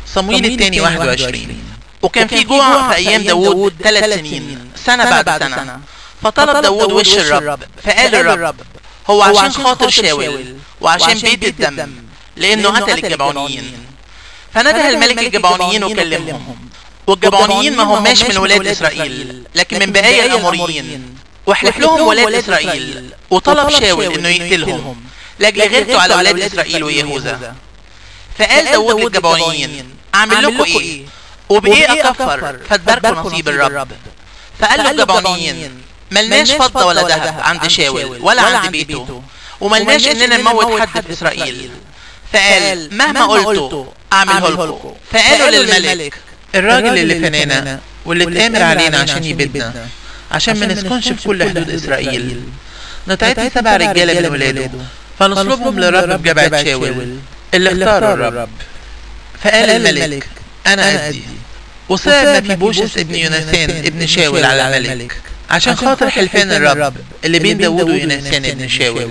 صمويل الثاني 21 وكان في جوع في أيام داود ثلاث سنين سنة بعد سنة فطلب داود وش الرب فقال الرب هو عشان خاطر شاول وعشان بيت الدم لأنه قتل الجبعونيين فنده الملك الجبعونيين وكلمهم والجبعونيين ما هماش من ولاد إسرائيل لكن من بقايا الأموريين واحلف لهم ولاد إسرائيل وطلب شاول إنه يقتلهم لأجل غيرته على ولاد إسرائيل ويهوذا فقال داود للجبعونيين أعمل لكم إيه وبإيه أكفر فتباركوا نصيب الرب فقال له الجبعونيين ملناش فضة ولا ذهب عند شاول ولا عند بيته وملناش إننا نموت حد في إسرائيل فقال مهما قلتوا أعمله لكم فقالوا للملك الراجل اللي فنانا واللي اتآمر علينا عشان يبيدنا عشان ما نسكنش في كل حدود إسرائيل نتعدي سبع رجالة من ولاده فنصلبهم للرب بجبعة شاول اللي اختاره الرب فقال الملك أنا أدي وصعب مفيبوشس ابن يونسان ابن شاول على الملك عشان خاطر حلفان الرب اللي بين داوود ويونسان ابن شاول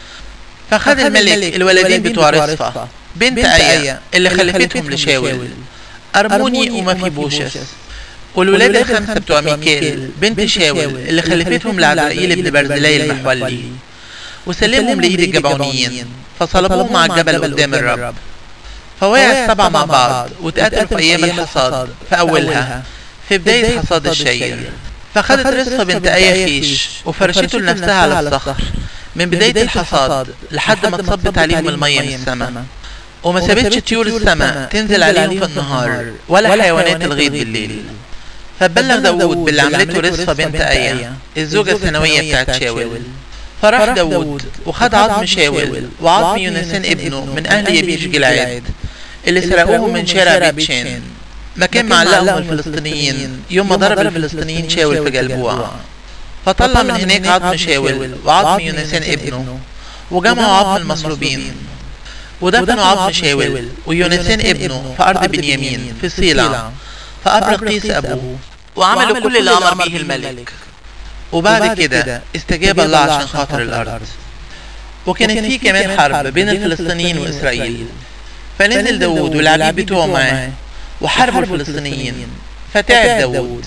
فخد الملك الولدين بتوع رصفة بنت أيا اللي خلفتهم لشاول أرموني ومفيبوشس والولاد الخمسة بتوع ميكال بنت شاول اللي خلفتهم لعزرائيل ابن برزلاي المحولي وسلمهم لإيد الجبعونيين فصلبوهم مع الجبل قدام الرب فوقع السبعة مع بعض واتقتلوا في أيام الحصاد في أولها في بداية حصاد الشير فخدت رصفة بنت أيا خيش وفرشته لنفسها على الصخر من بداية الحصاد لحد ما تصبت عليهم المية من السماء وما سابتش طيور السماء تنزل عليهم في النهار ولا حيوانات الغيط بالليل فبلغ داود باللي عملته رصفة بنت أيا الزوجة الثانوية بتاعت شاول فراح داود وخد عظم شاول وعظم يونسان ابنه من أهل يبيش جلعاد اللي سرقوهم من شارع بيت شان مكان معلقهم الفلسطينيين يوم ما ضرب الفلسطينيين شاول في جلبوع فطلع من هناك عظم شاول وعظم يونسان ابنه وجمعوا عظم المصلوبين ودفنوا عظم شاول ويونسان ابنه في أرض بنيامين في صيلع فأبرق قيس أبوه وعملوا كل اللي أمر به الملك وبعد كده استجاب الله عشان خاطر الأرض وكانت في كمان حرب بين الفلسطينيين وإسرائيل فنزل داود والعبيد بتوعه معاه وحاربوا الفلسطينيين فتعب داود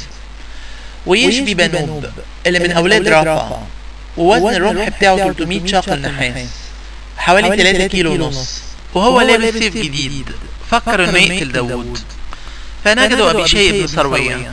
ويشبي بنوب اللي من أولاد رافع ووزن الرمح بتاعه 300 شاقل نحاس حوالي 3 كيلو ونص وهو لابس سيف جديد فكر انه يقتل داود فنجدوا أبي شيء بن سروية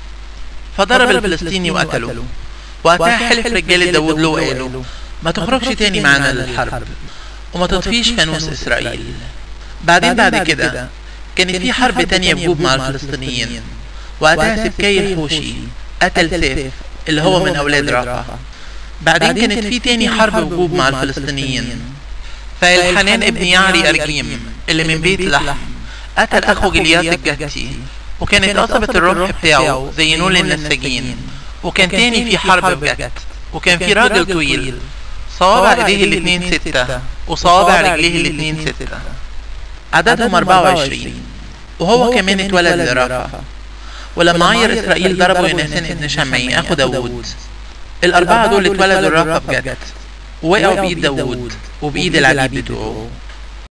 فضرب الفلسطيني وقتله وقتها حلف رجال داود له وقالوا ما تخرجش تاني معانا للحرب وما تطفيش فانوس إسرائيل بعدين بعد كده كانت في حرب تانية بجوب مع الفلسطينيين وقتها سبكي الحوشي قتل سيف اللي هو من أولاد رافع بعدين كانت في تاني حرب بجوب مع الفلسطينيين فالحنان ابن يعري أرجيم اللي من بيت لحم قتل أخو جليات الجتي وكانت قصبة الرمح بتاعه زي نول النساجين وكان تاني في حرب بجت وكان في راجل طويل صوابع ايديه الاتنين ستة وصوابع رجليه الاتنين ستة عددهم 24 وهو كمان اتولد لرافع ولما عير اسرائيل ضربوا يونسان ابن شمعي اخو داوود الاربعة دول اتولدوا لرافع بجد ووقعوا بايد داوود وبايد العبيد بتوعه